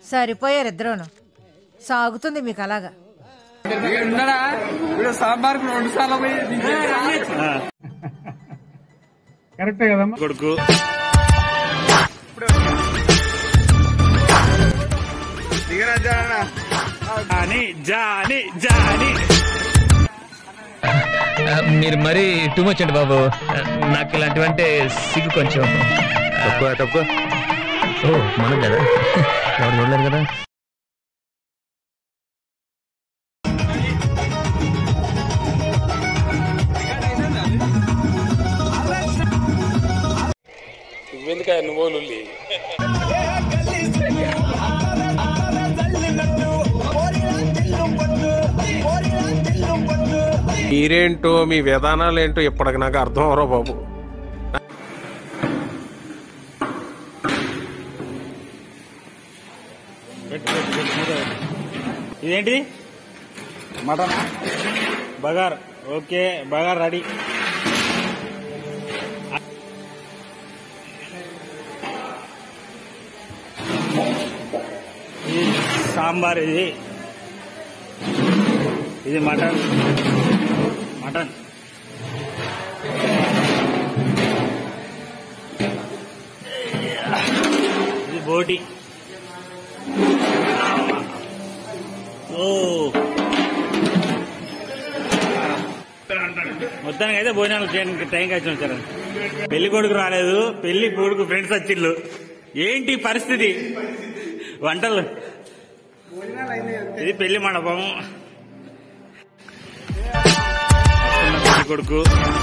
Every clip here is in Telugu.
సరిపోయారు ఇద్దరూను సాగుతుంది మీకు అలాగా ఉన్నాడా ఇప్పుడు సాంబార్ రెండు సార్లు పోయి కరెక్టే కదమ్మా కొడుకు జాని జాని జాని మీరు మరీ టూ మచ్ అండి బాబు నాకు ఇలాంటివంటే సిగ్గు కొంచెం తక్కువ తక్కువ ఓ మనం కదా ఎవరు చూడలేదు కదా మీరేంటో మీ విధానాలు ఏంటో ఇప్పటికి నాకు అర్థం అవరో బాబు ఇదేంటి మటన్ బగార్ ఓకే బగార్ రెడీ ఇది సాంబార్ ఇది ఇది మటన్ మటన్ ఇది బోటి ఓ మొత్తానికి అయితే భోజనాలు చేయడానికి టైంకి వచ్చి వచ్చారు పెళ్లి కొడుకు రాలేదు పెళ్లి కొడుకు ఫ్రెండ్స్ వచ్చిళ్ళు ఏంటి పరిస్థితి వంటలు ఇది పెళ్లి మండపం పెళ్లి కొడుకు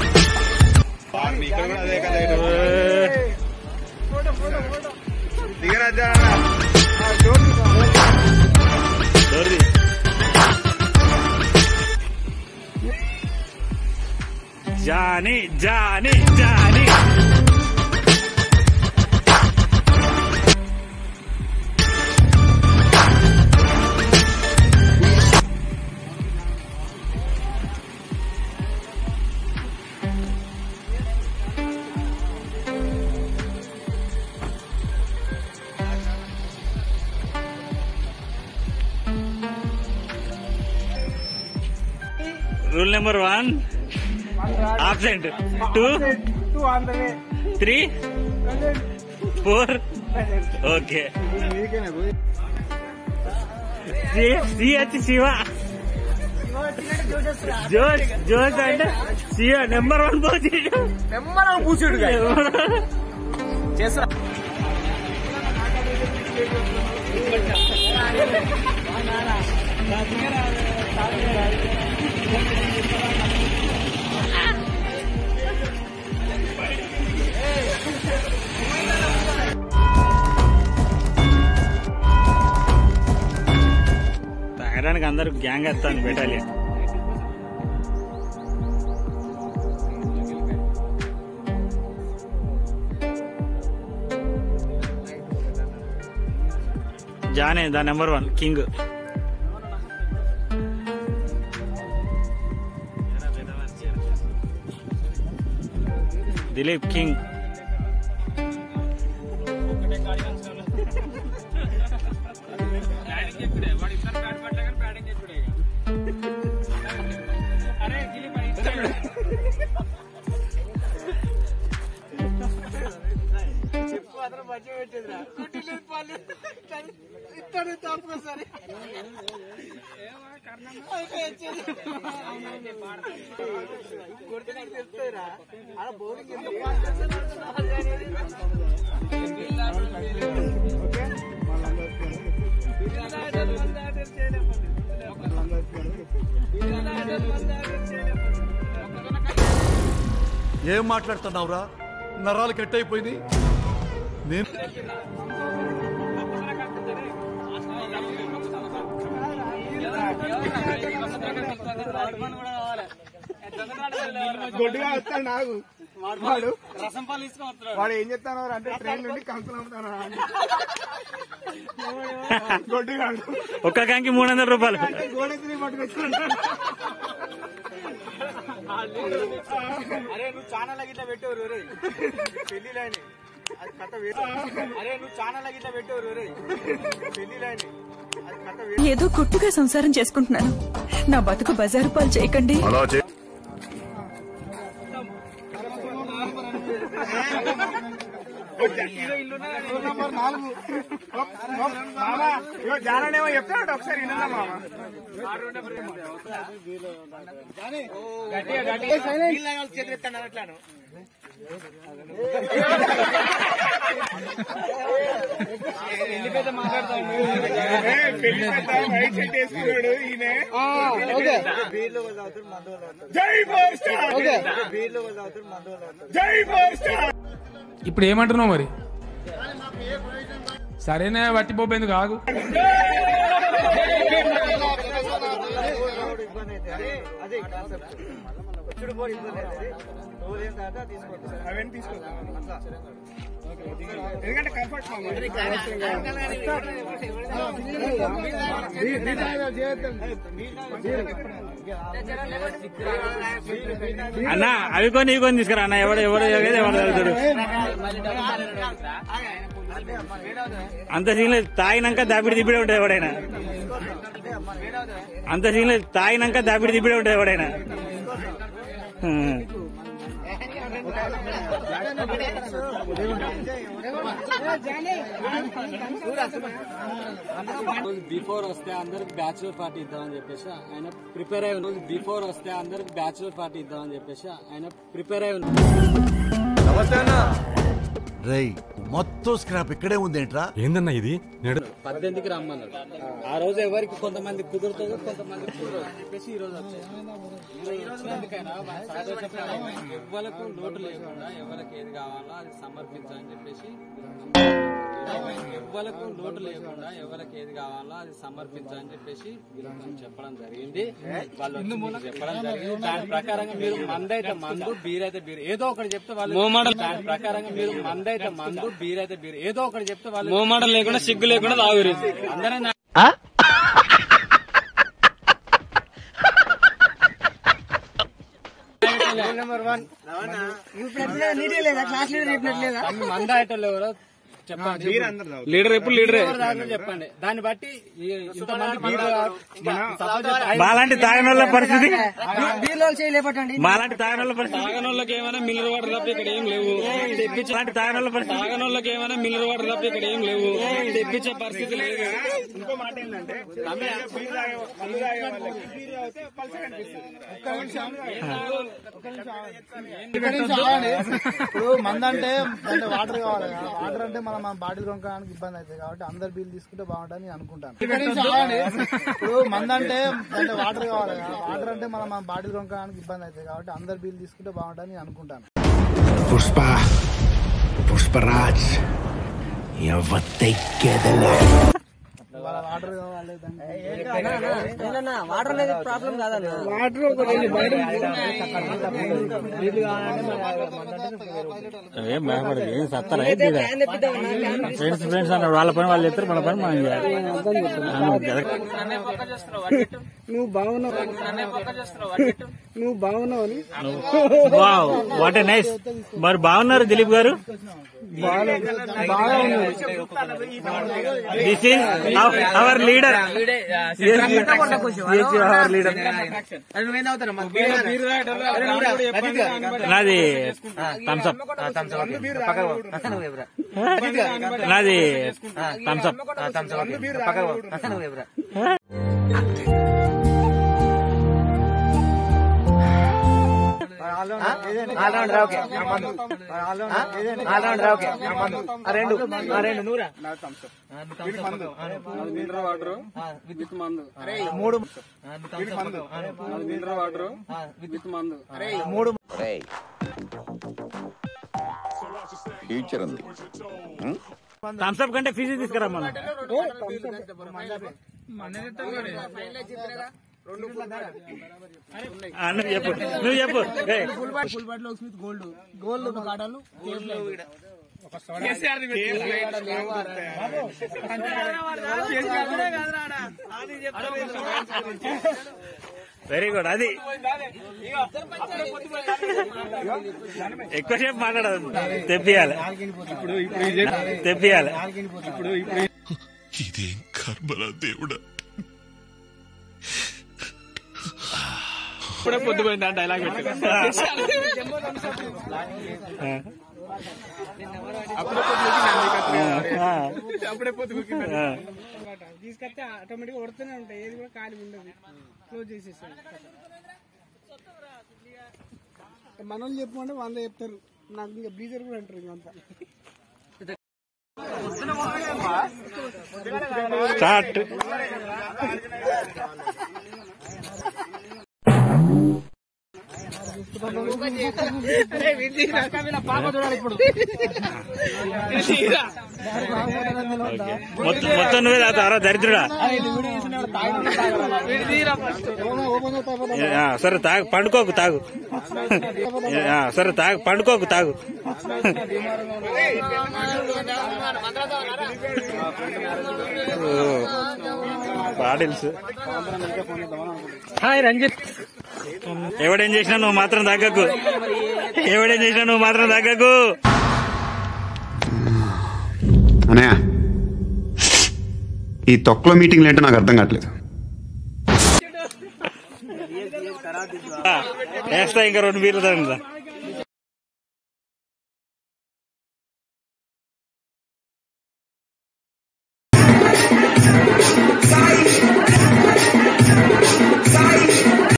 డోర్ది. Jani Jani Jani rule number one absent two three four okay CH Siva జోష్ జోష్ అంటే శివ నెంబర్ వన్ పోతీడు నెమ్మరం కూర్చుడు చేస్తా తాగడానికి అందరు గ్యాంగ్ వస్తాను పెట్టాలి జానే ద number one king Dilip king ఏం మాట్లాడుతున్నావురా నరాలు కట్ అయిపోయింది నేను గొడ్డుగా వస్తాడు నాకు వాడు రసం పాలు వాడు ఏం చెప్తాను అంటే ట్రైన్ నుండి కంకులు అమ్ముతాను గొడ్డుగాడు ఒక్క కాంకి మూడు వందల రూపాయలు గోడెత్తి పట్టుకొచ్చుకుంటాడు అరే నువ్వు ఛానల్ ఇట్లా పెట్టేవారు పెళ్లిలోని అది కథ వేరు అరే నువ్వు ఛానల్ గిట్ల పెట్టావు రే పెళ్లిలాని అది కథ వేరు ఏదో కొట్టుగా సంసారం చేసుకుంటున్నాను నా బతుకు బజారు పాలు చేయకండి రూల్ నంబర్ నాలుగు మామ ఇగో జాననేమో చెప్తాడు ఒకసారి వినున్నా మామ గట్టిగా గట్టిగా చేతులు అట్లాను పెళ్లి పెద్ద వైట్ షర్ట్ వేసుకున్నాడు ఈయన జై పవర్ స్టార్ జై పవర్ స్టార్ ఇప్పుడు ఏమంటున్నావు మరి సరేనే వట్టిపోపేందుకు ఆగు అవన్నీ తీసుకో ఎందుకంటే కంఫర్ట్ అన్న అవి కొని ఇవి కొని తీసుకురా అన్న ఎవడు ఎవడు తాగేది ఎవడు తాగుతాడు అంత సీన్ లేదు తాగినాక దాపిడి దిబ్బడే ఉంటుంది ఎవడైనా అంత సీన్ లేదు తాగినాక దాపిడి దిబ్బడే ఉంటుంది ఎవడైనా హ్మ్. రోజు బిఫోర్ వస్తే అందరికి బ్యాచులర్ పార్టీ ఇద్దామని చెప్పేసి ఆయన ప్రిపేర్ అయి రోజు బిఫోర్ వస్తే అందరికి బ్యాచులర్ పార్టీ ఇద్దామని చెప్పేసి ఆయన ప్రిపేర్ అయి ఉన్నారు రై మొత్తం స్క్రాప్ ఇక్కడే ఉందేంట్రా ఏందన్నా ఇది నేడు పద్దెనిమిదికి రమ్మన్నారు ఆ రోజు ఎవరికి కొంతమంది కుదురుతుంది కొంతమంది కుదరదు అని చెప్పేసి ఈ రోజు వచ్చేసారు ఈ రోజు వచ్చినందుకైనా వాళ్ళ సార్ చెప్పారు, ఎవ్వరకు లోటు లేకుండా ఎవరికి ఏది కావాలో అది సమర్పించాలని చెప్పేసి ఎవ్వరకు లోటు లేకుండా ఎవరికి ఏది కావాలో అది సమర్పించాలని చెప్పేసి వీళ్ళకి చెప్పడం జరిగింది వాళ్ళు వచ్చి మీకు చెప్పడం జరిగింది దాని ప్రకారంగా మీరు మందైతే మందు బీర్ అయితే బీర్ ఏదో ఒకటి చెప్తే వాళ్ళు దాని ప్రకారంగా మీరు మందైతే మందు బీర్ అయితే బీర్ ఏదో ఒకటి చెప్తే వాళ్ళు మోమాటం లేకుండా సిగ్గు లేకుండా తాగురు అందరూ నా- అమ్మి మంద ఐటోళ్ళు ఎవరో చెప్పండి లీడర్ ఎప్పుడు లీడర్ చెప్పండి దాన్ని బట్టి ఈ- ఇంతమంది బీర్ మాలాంటి తాగినోళ్ళ పరిస్థితి బీర్లో చేయలేపటండి మాలాంటి తాగినోళ్ళ పరిస్థితి తాగనోళ్ళకి ఏమైనా మిల్లర్ వాటర్ తప్ప ఇక్కడ ఏం లేవు తెప్పించే మాలాంటి తాగినోళ్ళ పరిస్థితి తాగనోళ్ళకి ఏమైనా మిల్లర్ వాటర్ తప్ప ఇక్కడ ఏం లేవు తెప్పించే పరిస్థితి లేదు ఇంకో మాట ఏంటంటే బీర్ తాగే కళ్ళు తాగే వాళ్ళకి బీర్ తాగితే పల్సర్ అనిపిస్తుంది ఇప్పుడు మంద అంటే అంటే వాటర్ కావాలి కదా. వాటర్ అంటే మనం మన బాటిల్ కొనుక్కోవడానికి ఇబ్బంది అవుతుంది కాబట్టి అందరు బిల్ తీసుకుంటే బాగుంటుంది నేను అనుకుంటాను ఇప్పుడు మంద అంటే అంటే వాటర్ కావాలి కదా. వాటర్ అంటే మనం మన బాటిల్ కొనుక్కోవడానికి ఇబ్బంది అవుతుంది కాబట్టి అందరు బిల్ తీసుకుంటే బాగుంటుంది నేను అనుకుంటాను పుష్ప పుష్పరాజ్ వాళ్ళ వాటర్ కావాలి దానికి వాటర్ అనేది ప్రాబ్లం కాదన్న ఏం భయపడదు ఏం సత్తరా ఫ్రెండ్స్ ఫ్రెండ్స్ అన్నారు వాళ్ళ పని వాళ్ళు చెప్తారు మన పని మనం చేయాలి అవును కదా. నువ్వు బాగున్నావు నువ్వు బాగున్నావు అని వావ్ వాట్ ఏ నైస్ మరి బాగున్నారు Dilip garu this is our leader our leader నాది థమ్స్అప్ నాది థమ్స్అప్ రెండు రెండు నూరా మినరల్ వాటర్ విత్ మందు మూడు మినరల్ వాటర్ విత్ మందు మూడు ఫ్యూచర్ ఉంది థమ్స్అప్ కంటే ఫీజు తీసుకురా మనం ఆ, నువ్వు చెప్పు నువ్వు చెప్పు ఏయ్. గోల్డ్ గోల్డ్ కాడాలు వెరీ గుడ్ అది ఎక్కువసేపు మాట్లాడదు తెప్పియాలి తెప్పియాలి ఇదేం కర్మరా దేవుడా ఇప్పుడే పొద్దుపోయింది ఆ డైలాగ్ అప్పుడే పొద్దు తీసుకొస్తే ఆటోమేటిక్ కొడుతూనే ఉంటాయి ఏది కూడా ఖాళీ ఉండదు క్లోజ్ చేసేస్తాం మన వాళ్ళు చెప్పమంటే వంద చెప్తారు నాకు ఇంకా బ్లీజర్ కూడా అంటారు ఇంకంతా స్టార్ట్ మొత్తం మొత్తం నువ్వే తాగుతావరా దరిద్రుడా ఆ, సరే తాగు పండుకోకు తాగు ఆ, సరే తాగు పండుకోకు తాగు పాడిల్స్ హాయ్ రంజిత్ ఎవడేం చేసినా నువ్వు మాత్రం తగ్గకు ఎవడేం చేసినా నువ్వు మాత్రం తగ్గకు అనయా ఈ తొక్కలో మీటింగ్లు ఏంటో నాకు అర్థం కావట్లేదు వేస్తా ఇంకా రెండు బీర్లు తాగుతా